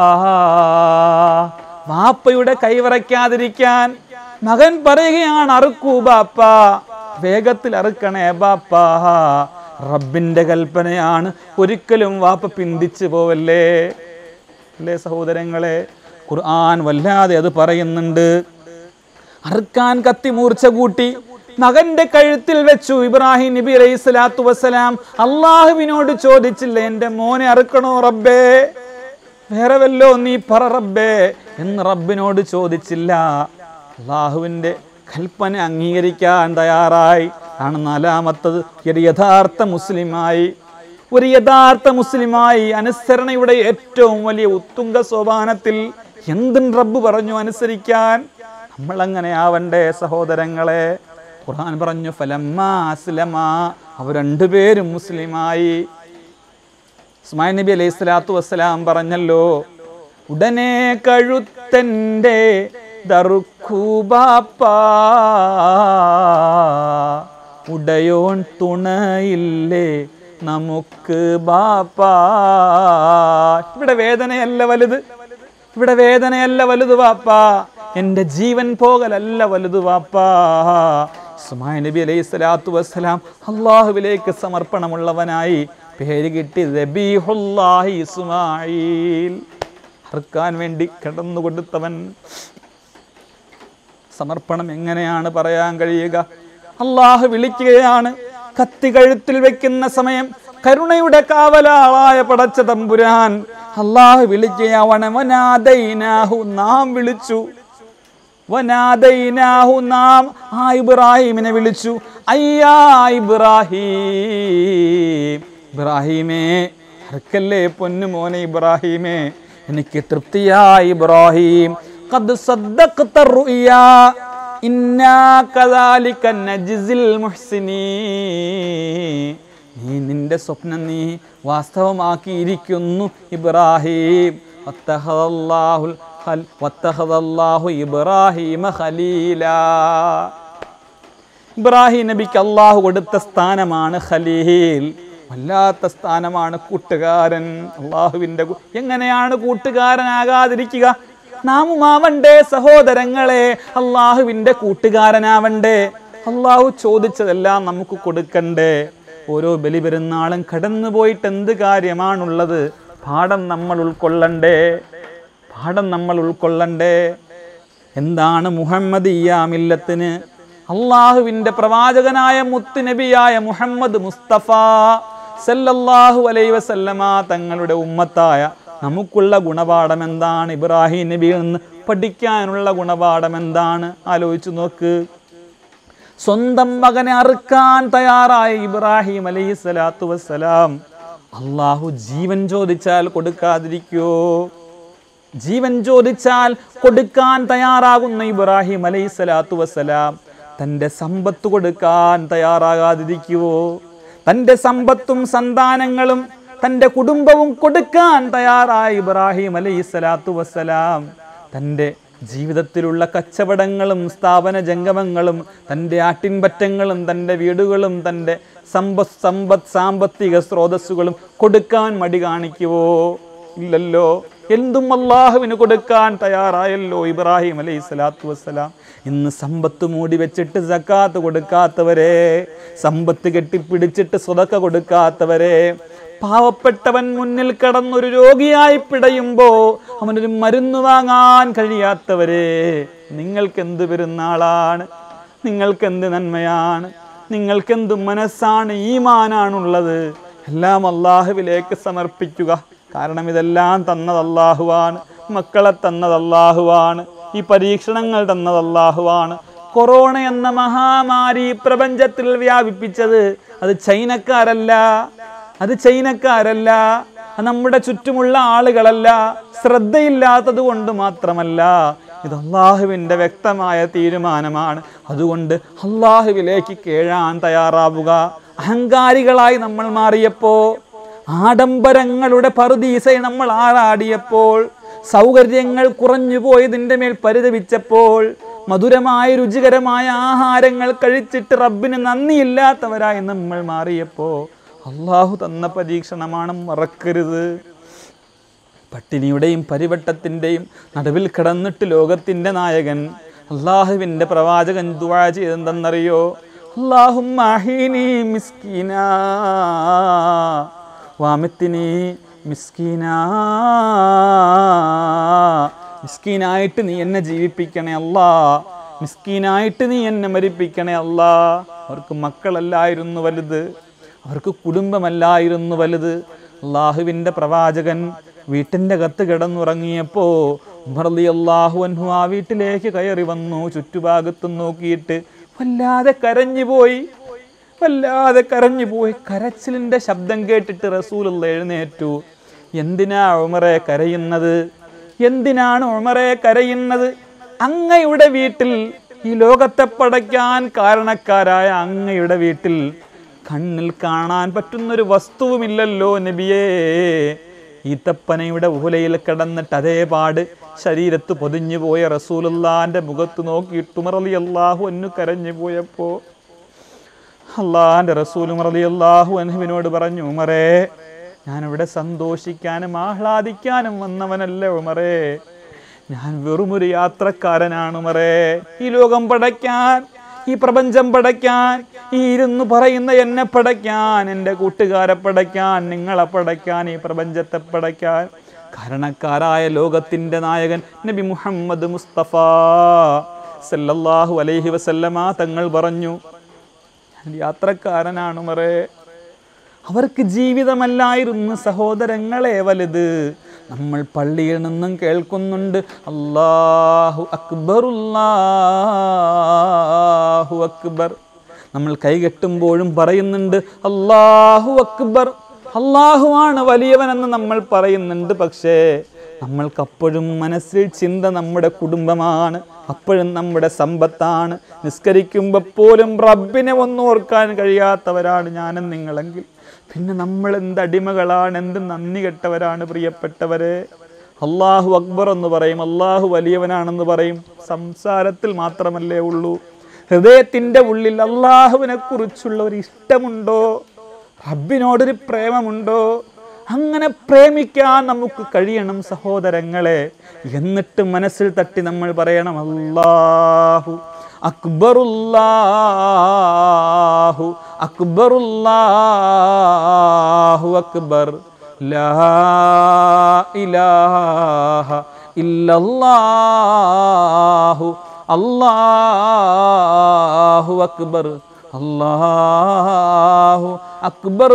വാപ്പയുടെ കൈവറയ്ക്കാതിരിക്കാൻ മകൻ പറയുകയാണ് അറുക്കൂ ബാപ്പ വേഗത്തിൽ അറുക്കണേ ബാപ്പ റബ്ബിന്റെ കൽപ്പനയാണ് ഒരിക്കലും വാപ്പ പിന്തിച്ചു പോവല്ലേ അല്ലേ സഹോദരങ്ങളെ ഖുർആൻ വല്ലാതെ അത് പറയുന്നുണ്ട് അറുക്കാൻ കത്തി മൂർച്ച കൂട്ടി മകന്റെ കഴുത്തിൽ വെച്ചു ഇബ്രാഹിം നബി അലൈഹി സ്വലാത്തു വസ്സലാം അള്ളാഹുവിനോട് ചോദിച്ചില്ല എൻ്റെ മോനെ അറുക്കണോ റബ്ബേ വേറെ വല്ലോ നീ പറ റബ്ബേ എന്ന് റബ്ബിനോട് ചോദിച്ചില്ല അള്ളാഹുവിൻ്റെ കൽപ്പന അംഗീകരിക്കാൻ തയ്യാറായി ആണ് നാലാമത്തത് ഒരു യഥാർത്ഥ മുസ്ലിമായി ഒരു യഥാർത്ഥ മുസ്ലിമായി അനുസരണയുടെ ഏറ്റവും വലിയ ഉത്തുംഗ സോപാനത്തിൽ എന്തും റബ്ബ് പറഞ്ഞു അനുസരിക്കാൻ നമ്മൾ അങ്ങനെ ആവണ്ടേ സഹോദരങ്ങളെ ഖുർആൻ പറഞ്ഞു ഫലമ്മ അസ്ലമ അവർ രണ്ടുപേരും മുസ്ലിമായി ഇസ്മായിൽ നബി അലൈഹി സ്വലാത്തു വസ്സലാം പറഞ്ഞല്ലോ ഉടനെ കഴുത്തൻ്റെ ദറുഖൂബാപ്പാ ഉടയോൺ തുണയില്ലേ നമുക്ക് ബാപ്പാ ഇവിടെ വേദനയല്ല വലുത് ഇവിടെ വേദനയല്ല വലുത് വാപ്പാ എൻ്റെ ജീവൻ പോകലല്ല വലുത് വാപ്പാ ഇസ്മായിൽ നബി അലൈഹി സ്വലാത്തു വസ്സലാം അള്ളാഹുവിലേക്ക് സമർപ്പണമുള്ളവനായി പേര് കിട്ടി റബീഹുല്ലാഹി ഇസ്മായിൽ അറുക്കാൻ വേണ്ടി കിടന്നു കൊടുത്തവൻ സമർപ്പണം എങ്ങനെയാണ് പറയാൻ കഴിയുക അള്ളാഹു വിളിക്കുകയാണ് കത്തി കഴുത്തിൽ വെക്കുന്ന സമയം കരുണയുടെ കാവലാളായ പടച്ച തമ്പുരാൻ അള്ളാഹു വിളിക്കുകയാണ് വനാദൈനാഹു നാം വിളിച്ചു വനാദൈനാഹു നാം ആ ഇബ്രാഹിമിനെ വിളിച്ചു അയ്യാ ഇബ്രാഹിം ഇബ്രാഹിമേ അർക്കല്ലേ പൊന്നു മോനെ ഇബ്രാഹിമേ എനിക്ക് തൃപ്തിയായി ഇബ്രാഹിം ഖദ് സദ്ദഖ്ത റുയാ ഇന്നാ കദാലിക നജ്സിൽ മുഹ്സിനീൻ നീ നിന്റെ സ്വപ്നം നീ വാസ്തവമാക്കിയിരിക്കുന്നു ഇബ്രാഹിം വത്തഖദല്ലാഹുൽ ഖൽ- വത്തഖദല്ലാഹു ഇബ്രാഹിമ ഖലീലാ ഇബ്രാഹിം നബിക്ക് അള്ളാഹു കൊടുത്ത സ്ഥാനമാണ് ഖലീൽ വല്ലാത്ത സ്ഥാനമാണ് കൂട്ടുകാരൻ അള്ളാഹുവിൻ്റെ കൂ- എങ്ങനെയാണ് കൂട്ടുകാരനാകാതിരിക്കുക നാമുമാവണ്ടേ സഹോദരങ്ങളെ അള്ളാഹുവിൻ്റെ കൂട്ടുകാരനാവണ്ടേ അള്ളാഹു ചോദിച്ചതെല്ലാം നമുക്ക് കൊടുക്കണ്ടേ ഓരോ ബലി പെരുന്നാളും കടന്നു പോയിട്ട് എന്ത് കാര്യമാണുള്ളത് പാഠം നമ്മൾ ഉൾക്കൊള്ളണ്ടേ പാഠം നമ്മൾ ഉൾക്കൊള്ളണ്ടേ എന്താണ് മുഹമ്മദ് ഇയാമില്ലത്തിന് അള്ളാഹുവിൻ്റെ പ്രവാചകനായ മുത്തുനബിയായ മുഹമ്മദ് മുസ്തഫ സല്ലല്ലാഹു അലൈ വസല്ലമ തങ്ങളുടെ ഉമ്മത്തായ നമുക്കുള്ള ഗുണപാഠം എന്താണ് ഇബ്രാഹിം നബിയിൽ നിന്ന് പഠിക്കാനുള്ള ഗുണപാഠം എന്താണ് ആലോചിച്ചു നോക്ക് സ്വന്തം മകനെ അറുക്കാൻ തയ്യാറായ ഇബ്രാഹിം അലൈഹി സ്വലാത്തു വസ്സലാം അള്ളാഹു ജീവൻ ചോദിച്ചാൽ കൊടുക്കാതിരിക്കോ ജീവൻ ചോദിച്ചാൽ കൊടുക്കാൻ തയ്യാറാകുന്ന ഇബ്രാഹിം അലൈഹി സ്വലാത്തു വസ്സലാം തൻ്റെ സമ്പത്ത് കൊടുക്കാൻ തയ്യാറാകാതിരിക്കുവോ തൻ്റെ സമ്പത്തും സന്താനങ്ങളും തൻ്റെ കുടുംബവും കൊടുക്കാൻ തയ്യാറായ ഇബ്രാഹിം അലൈഹി സ്വലാത്തു വസ്സലാം തൻ്റെ ജീവിതത്തിലുള്ള കച്ചവടങ്ങളും സ്ഥാപന ജംഗമങ്ങളും തൻ്റെ ആട്ടിൻപറ്റങ്ങളും തൻ്റെ വീടുകളും തൻ്റെ സമ്പത്ത് സമ്പത്ത് സാമ്പത്തിക സ്രോതസ്സുകളും കൊടുക്കാൻ മടി കാണിക്കുവോ ഇല്ലല്ലോ എന്തും അള്ളാഹുവിന് കൊടുക്കാൻ തയ്യാറായല്ലോ ഇബ്രാഹിം അലൈഹി സ്വലാത്തു വസ്സലാം ഇന്ന് സമ്പത്ത് മൂടി വെച്ചിട്ട് സക്കാത്ത് കൊടുക്കാത്തവരെ സമ്പത്ത് കെട്ടിപ്പിടിച്ചിട്ട് സ്വതക്ക കൊടുക്കാത്തവരെ പാവപ്പെട്ടവൻ മുന്നിൽ കടന്നൊരു രോഗിയായി പിടയുമ്പോ അവനൊരു മരുന്ന് വാങ്ങാൻ കഴിയാത്തവരെ നിങ്ങൾക്കെന്ത് പെരുന്നാളാണ് നിങ്ങൾക്കെന്ത് നന്മയാണ് നിങ്ങൾക്കെന്ത് മനസ്സാണ് ഈമാനാണുള്ളത് എല്ലാം അള്ളാഹുവിലേക്ക് സമർപ്പിക്കുക കാരണം ഇതെല്ലാം തന്നത് അള്ളാഹുവാണ് മക്കളെ തന്നത് അള്ളാഹുവാണ് ഈ പരീക്ഷണങ്ങൾ തന്നത് അള്ളാഹുവാണ് കൊറോണ എന്ന മഹാമാരി പ്രപഞ്ചത്തിൽ വ്യാപിപ്പിച്ചത് അത് ചൈനക്കാരല്ല അത് ചൈനക്കാരല്ല അത് നമ്മുടെ ചുറ്റുമുള്ള ആളുകളല്ല ശ്രദ്ധയില്ലാത്തത് കൊണ്ട് മാത്രമല്ല ഇത് അള്ളാഹുവിൻ്റെ വ്യക്തമായ തീരുമാനമാണ് അതുകൊണ്ട് അള്ളാഹുവിലേക്ക് കേഴാൻ തയ്യാറാവുക അഹങ്കാരികളായി നമ്മൾ മാറിയപ്പോ ആഡംബരങ്ങളുടെ പറുദീസയെ നമ്മൾ ആറാടിയപ്പോൾ സൗകര്യങ്ങൾ കുറഞ്ഞു പോയതിൻ്റെ മേൽ പരിതപിച്ചപ്പോൾ മധുരമായ രുചികരമായ ആഹാരങ്ങൾ കഴിച്ചിട്ട് റബ്ബിന് നന്ദിയില്ലാത്തവരായി നമ്മൾ മാറിയപ്പോ അള്ളാഹു തന്ന പരീക്ഷണമാണ് മറക്കരുത് പട്ടിണിയുടെയും പരിവട്ടത്തിൻ്റെയും നടുവിൽ കിടന്നിട്ട് ലോകത്തിൻ്റെ നായകൻ അള്ളാഹുവിൻ്റെ പ്രവാചകൻ ദുവാ ചെയ്തെന്തെന്നറിയോ അള്ളാഹും മിസ്കീന വാമിത്തിനി മിസ്കീന മിസ്കീനായിട്ട് നീ എന്നെ ജീവിപ്പിക്കണേ അല്ലാ മിസ്കീനായിട്ട് നീ എന്നെ മരിപ്പിക്കണേ അല്ലാ അവർക്ക് മക്കളല്ലായിരുന്നു വലുത് അവർക്ക് കുടുംബമല്ലായിരുന്നു വലുത് അള്ളാഹുവിൻ്റെ പ്രവാചകൻ വീട്ടിൻ്റെ കത്ത് കിടന്നുറങ്ങിയപ്പോൾ ഉമർലി അള്ളാഹു അൻഹു ആ വീട്ടിലേക്ക് കയറി വന്നു ചുറ്റുഭാഗത്തും നോക്കിയിട്ട് വല്ലാതെ കരഞ്ഞുപോയി വല്ലാതെ കരഞ്ഞുപോയി കരച്ചിലിൻ്റെ ശബ്ദം കേട്ടിട്ട് റസൂലുള്ള എഴുന്നേറ്റു എന്തിനാ ഉമറെ കരയുന്നത് എന്തിനാണ് ഉമറെ കരയുന്നത് അങ്ങയുടെ വീട്ടിൽ ഈ ലോകത്തെ പടയ്ക്കാൻ കാരണക്കാരായ അങ്ങയുടെ വീട്ടിൽ കണ്ണിൽ കാണാൻ പറ്റുന്നൊരു വസ്തുവുമില്ലല്ലോ നബിയേ ഈത്തപ്പനയുടെ ഉഹുലയിൽ കിടന്നിട്ട് അതേപാട് ശരീരത്ത് പൊതിഞ്ഞു പോയ റസൂലുള്ളാന്റെ മുഖത്ത് നോക്കിയിട്ട് ഉമറലി അള്ളാഹു അന്നു കരഞ്ഞു പോയപ്പോ അള്ളാന്റെ റസൂൽ ഉമറലി അള്ളാഹു അൻഹുവിനോട് പറഞ്ഞു ഉമറേ ഞാനിവിടെ സന്തോഷിക്കാനും ആഹ്ലാദിക്കാനും വന്നവനല്ല ഉമറേ ഞാൻ വെറുമൊരു യാത്രക്കാരനാണ് ഉമറേ ഈ ലോകം പടയ്ക്കാൻ ഈ പ്രപഞ്ചം പടയ്ക്കാൻ ഈ ഇരുന്ന് പറയുന്ന എന്നെ പടയ്ക്കാൻ എൻ്റെ കൂട്ടുകാരെ പടയ്ക്കാൻ നിങ്ങളെ പടയ്ക്കാൻ ഈ പ്രപഞ്ചത്തെ പടയ്ക്കാൻ കാരണക്കാരായ ലോകത്തിൻ്റെ നായകൻ നബി മുഹമ്മദ് മുസ്തഫ സല്ലല്ലാഹു അലൈഹി വസല്ലമ തങ്ങൾ പറഞ്ഞു ഞാൻ യാത്രക്കാരനാണ് മറേ അവർക്ക് ജീവിതമല്ലായിരുന്നു സഹോദരങ്ങളെ വലുത് നമ്മൾ പള്ളിയിൽ നിന്നും കേൾക്കുന്നുണ്ട് അല്ലാഹു അക്ബറുല്ലാഹു അക്ബർ നമ്മൾ കൈകെട്ടുമ്പോഴും പറയുന്നുണ്ട് അല്ലാഹു അക്ബർ അള്ളാഹുവാണ് വലിയവനെന്ന് നമ്മൾ പറയുന്നുണ്ട് പക്ഷേ നമ്മൾക്കപ്പോഴും മനസ്സിൽ ചിന്ത നമ്മുടെ കുടുംബമാണ് അപ്പോഴും നമ്മുടെ സമ്പത്താണ് നിസ്കരിക്കുമ്പോൾ പോലും റബ്ബിനെ ഒന്നും ഓർക്കാൻ കഴിയാത്തവരാണ് ഞാനും നിങ്ങളെങ്കിൽ പിന്നെ നമ്മൾ എന്ത് അടിമകളാണ് എന്ത് നന്ദി കെട്ടവരാണ് പ്രിയപ്പെട്ടവരെ അള്ളാഹു അക്ബർ എന്ന് പറയും അള്ളാഹു വലിയവനാണെന്ന് പറയും സംസാരത്തിൽ മാത്രമല്ലേ ഉള്ളൂ ഹൃദയത്തിൻ്റെ ഉള്ളിൽ അള്ളാഹുവിനെ കുറിച്ചുള്ള ഒരു ഇഷ്ടമുണ്ടോ റബ്ബിനോടൊരു പ്രേമമുണ്ടോ അങ്ങനെ പ്രേമിക്കാൻ നമുക്ക് കഴിയണം സഹോദരങ്ങളെ എന്നിട്ട് മനസ്സിൽ തട്ടി നമ്മൾ പറയണം അല്ലാഹു അക്ബറുല്ലാഹു അക്ബറുല്ലാഹു അക്ബർ ലാ ഇലാഹ ഇല്ലല്ലാഹു അല്ലാഹു അക്ബർ അല്ലാഹു അക്ബർ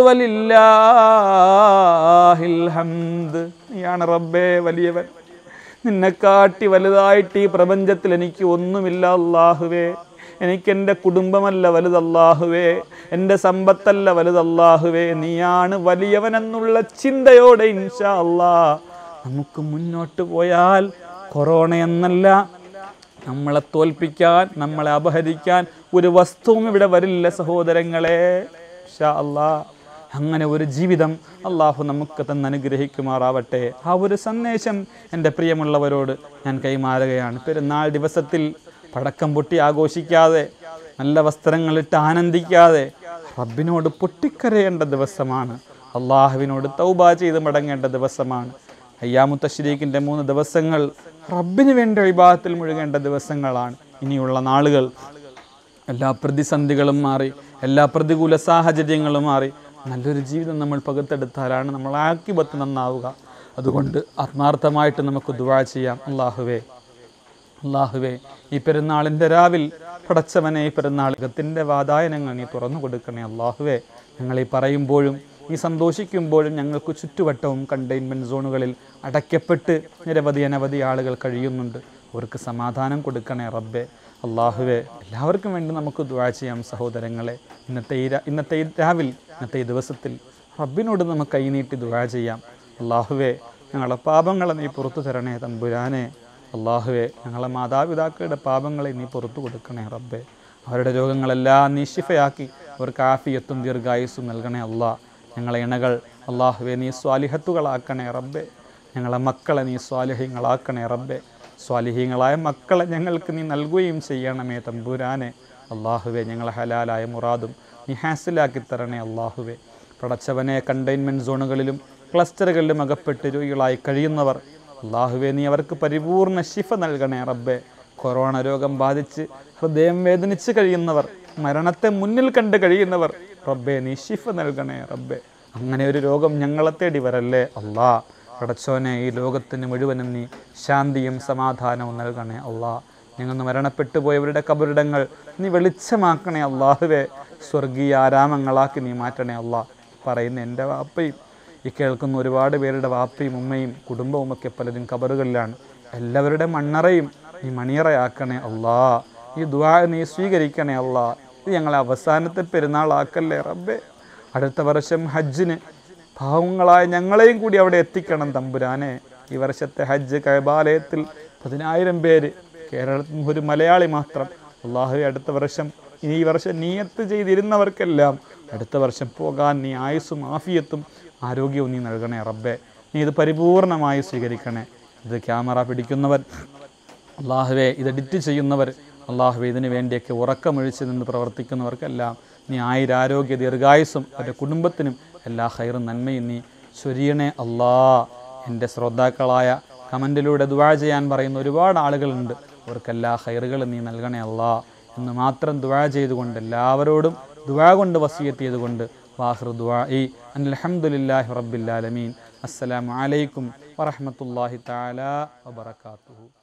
വലില്ലാഹിൽ ഹംദ് നീയാണ് റബ്ബേ വലിയവൻ നിന്നെ കാട്ടി വലുതായിട്ട് ഈ പ്രപഞ്ചത്തിൽ എനിക്ക് ഒന്നുമില്ല അല്ലാഹുവേ എനിക്ക് എൻ്റെ കുടുംബമല്ല വലുതല്ലാഹുവേ എൻ്റെ സമ്പത്തല്ല വലുതല്ലാഹുവേ നീയാണ് വലിയവനെന്നുള്ള ചിന്തയോടെ ഇൻഷാ അല്ലാ നമുക്ക് മുന്നോട്ട് പോയാൽ കൊറോണ എന്നല്ല നമ്മളെ തോൽപ്പിക്കാൻ നമ്മളെ അപഹരിക്കാൻ ഒരു വസ്തുവും ഇവിടെ വരില്ല സഹോദരങ്ങളെ ഇൻഷാ അല്ലാ അങ്ങനെ ഒരു ജീവിതം അള്ളാഹു നമുക്ക് തന്നെ അനുഗ്രഹിക്കുമാറാവട്ടെ ആ ഒരു സന്ദേശം എൻ്റെ പ്രിയമുള്ളവരോട് ഞാൻ കൈമാറുകയാണ് പെരുന്നാൾ ദിവസത്തിൽ പടക്കം പൊട്ടി ആഘോഷിക്കാതെ നല്ല വസ്ത്രങ്ങളിട്ട് ആനന്ദിക്കാതെ റബ്ബിനോട് പൊട്ടിക്കരയേണ്ട ദിവസമാണ് അള്ളാഹുവിനോട് തൗബ ചെയ്ത് മടങ്ങേണ്ട ദിവസമാണ് അയ്യാമുത്തശ്രീഖിൻ്റെ മൂന്ന് ദിവസങ്ങൾ റബ്ബിന് വേണ്ടി വിഭാഗത്തിൽ മുഴുകേണ്ട ദിവസങ്ങളാണ് ഇനിയുള്ള നാളുകൾ എല്ലാ പ്രതിസന്ധികളും മാറി എല്ലാ പ്രതികൂല സാഹചര്യങ്ങളും മാറി നല്ലൊരു ജീവിതം നമ്മൾ പകുത്തെടുത്താലാണ് നമ്മൾ ആക്കിപത്ത് നന്നാവുക അതുകൊണ്ട് ആത്മാർത്ഥമായിട്ട് നമുക്ക് ദുവാ ചെയ്യാം അള്ളാഹുവേ അള്ളാഹുവേ ഈ പെരുന്നാളിൻ്റെ രാവിൽ പടച്ചവനെ ഈ പെരുന്നാളകത്തിൻ്റെ വാതായനങ്ങൾ നീ തുറന്നു കൊടുക്കണേ അള്ളാഹുവേ ഞങ്ങൾ ഈ പറയുമ്പോഴും ഈ സന്തോഷിക്കുമ്പോഴും ഞങ്ങൾക്ക് ചുറ്റുവട്ടവും കണ്ടെയ്ൻമെൻറ്റ് സോണുകളിൽ അടയ്ക്കപ്പെട്ട് നിരവധി അനവധി ആളുകൾ കഴിയുന്നുണ്ട് അവർക്ക് സമാധാനം കൊടുക്കണേ റബ്ബേ അള്ളാഹുവേ എല്ലാവർക്കും വേണ്ടി നമുക്ക് ദുആ ചെയ്യാം സഹോദരങ്ങളെ ഇന്നത്തെ ഈ രാ- ഇന്നത്തെ ഈ രാവിൽ ഇന്നത്തെ ഈ ദിവസത്തിൽ റബ്ബിനോട് നമുക്ക് കൈനീട്ടി ദുആ ചെയ്യാം അള്ളാഹുവേ ഞങ്ങളെ പാപങ്ങളെ നീ പുറത്തു തരണേ തമ്പുരാനെ അള്ളാഹുവെ ഞങ്ങളെ മാതാപിതാക്കളുടെ പാപങ്ങളെ നീ പുറത്തു കൊടുക്കണേ റബ്ബേ അവരുടെ രോഗങ്ങളെല്ലാം നീ ശിഫയാക്കി അവർക്ക് ആഫിയത്തും ദീർഘായുസ്സും നൽകണേ അള്ളാ ഞങ്ങളെ ഇണകൾ അള്ളാഹുവെ നീ സ്വാലിഹത്തുകളാക്കണേ റബ്ബേ ഞങ്ങളെ മക്കളെ നീ സ്വാലിഹ്യങ്ങളാക്കണേ റബ്ബേ സ്വാലിഹ്യങ്ങളായ മക്കളെ ഞങ്ങൾക്ക് നീ നൽകുകയും ചെയ്യണമേ തമ്പുരാനെ അള്ളാഹുവെ ഞങ്ങളെ ഹലാലായ മുറാദും നീ ഹാസിലാക്കി തരണേ അള്ളാഹുവെ പടച്ചവനെ കണ്ടെയ്ൻമെൻറ്റ് സോണുകളിലും ക്ലസ്റ്ററുകളിലും അകപ്പെട്ട് രോഗികളായി കഴിയുന്നവർ അള്ളാഹുവെ നീ അവർക്ക് പരിപൂർണ ശിഫ നൽകണേ റബ്ബെ കൊറോണ രോഗം ബാധിച്ച് ഹൃദയം വേദനിച്ച് കഴിയുന്നവർ മരണത്തെ മുന്നിൽ കണ്ട് കഴിയുന്നവർ റബ്ബെ നീ ശിഫ നൽകണേ റബ്ബെ അങ്ങനെ ഒരു രോഗം ഞങ്ങളെ തേടി വരല്ലേ അള്ളാ പടച്ചോനെ ഈ ലോകത്തിന് മുഴുവനും നീ ശാന്തിയും സമാധാനവും നൽകണേ അള്ളാ ഞങ്ങൾ മരണപ്പെട്ടു പോയവരുടെ കബറിടങ്ങൾ നീ വെളിച്ചമാക്കണേ അള്ളാഹുവെ സ്വർഗീയ ആരാമങ്ങളാക്കി നീ മാറ്റണേ അള്ളാ പറയുന്ന എൻ്റെ വാപ്പയും ഈ കേൾക്കുന്ന ഒരുപാട് പേരുടെ വാപ്പയും ഉമ്മയും കുടുംബവും ഒക്കെ പലരും കബറുകളിലാണ് എല്ലാവരുടെ മണ്ണറയും നീ മണിയറയാക്കണേ അള്ളാ ഈ ദുആ നീ സ്വീകരിക്കണേ അള്ളാ ഇത് ഞങ്ങളെ അവസാനത്തെ പെരുന്നാളാക്കല്ലേ റബ്ബേ അടുത്ത വർഷം ഹജ്ജിന് പാവങ്ങളായ ഞങ്ങളെയും കൂടി അവിടെ എത്തിക്കണം തമ്പുരാനെ ഈ വർഷത്തെ ഹജ്ജ് കൈബാലയത്തിൽ പതിനായിരം പേര് കേരളത്തിൽ നിന്ന് ഒരു മലയാളി മാത്രം അള്ളാഹു അടുത്ത വർഷം ഇനി ഈ വർഷം നീയത്ത് ചെയ്തിരുന്നവർക്കെല്ലാം അടുത്ത വർഷം പോകാൻ നീ ആയുസ്സും ആഫിയത്തും ആരോഗ്യവും നീ നൽകണേ റബ്ബെ നീ ഇത് പരിപൂർണമായി സ്വീകരിക്കണേ ഇത് ക്യാമറ പിടിക്കുന്നവർ അള്ളാഹുവെ ഇത് എഡിറ്റ് ചെയ്യുന്നവർ അള്ളാഹുവെ ഇതിനു വേണ്ടിയൊക്കെ ഉറക്കമൊഴിച്ച് നിന്ന് പ്രവർത്തിക്കുന്നവർക്കെല്ലാം നീ ആയിരാരോഗ്യ ദീർഘായുസും അവരുടെ കുടുംബത്തിനും എല്ലാ ഹൈറും നന്മയും നീ ചൊരിയണേ അല്ലാ എൻ്റെ ശ്രോതാക്കളായ കമൻറ്റിലൂടെ ദുവാ ചെയ്യാൻ പറയുന്ന ഒരുപാട് ആളുകളുണ്ട് അവർക്കെല്ലാ ഹൈറുകളും നീ നൽകണേ അല്ലാ എന്ന് മാത്രം ദുവാ ചെയ്തുകൊണ്ട് എല്ലാവരോടും ദുവാ കൊണ്ട് വസീയത്ത് ചെയ്തുകൊണ്ട് വാഹൃ ദുവാ ഈ അൽഹംദുലില്ലാഹി റബ്ബിൽ ആലമീൻ അസ്സലാമു അലൈക്കും വറഹ്മത്തുള്ളാഹി തആല വബറകാതുഹു